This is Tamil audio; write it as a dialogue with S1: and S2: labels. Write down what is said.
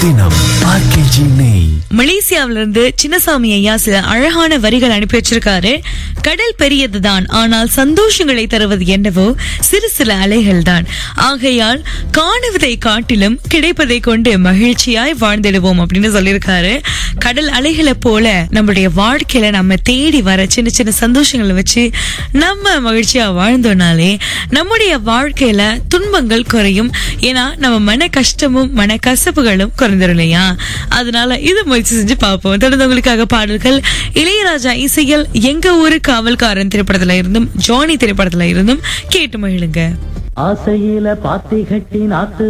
S1: தினம் ஆர்கேஜி நெய்
S2: மலேசியாவில இருந்து சின்னசாமி ஐயா சில அழகான வரிகள் அனுப்பி வச்சிருக்காரு கடல் பெரியதுதான் ஆனால் சந்தோஷங்களை தருவது என்னவோ சிறு சில அலைகள் தான் ஆகையால் காணுவதை காட்டிலும் கிடைப்பதை கொண்டு மகிழ்ச்சியாய் வாழ்ந்திடுவோம் அப்படின்னு சொல்லியிருக்காரு கடல் அலைகளை போல நம்மளுடைய வாழ்க்கையில நம்ம தேடி வர சின்ன சின்ன சந்தோஷங்களை வச்சு நம்ம மகிழ்ச்சியா வாழ்ந்தோம்னாலே நம்முடைய வாழ்க்கையில துன்பங்கள் குறையும் ஏன்னா நம்ம மன கஷ்டமும் மன கசப்புகளும் குறைந்துரும் இல்லையா அதனால இது முயற்சி செஞ்சு பார்ப்போம் தொடர்ந்து உங்களுக்காக பாடல்கள் இளையராஜா இசையில் எங்க ஊரு காவல்காரன் திரைப்படத்துல இருந்தும் ஜானி திரைப்படத்துல இருந்தும் கேட்டு மகிழுங்க
S3: ஆசையில பாத்தி கட்டி நாத்து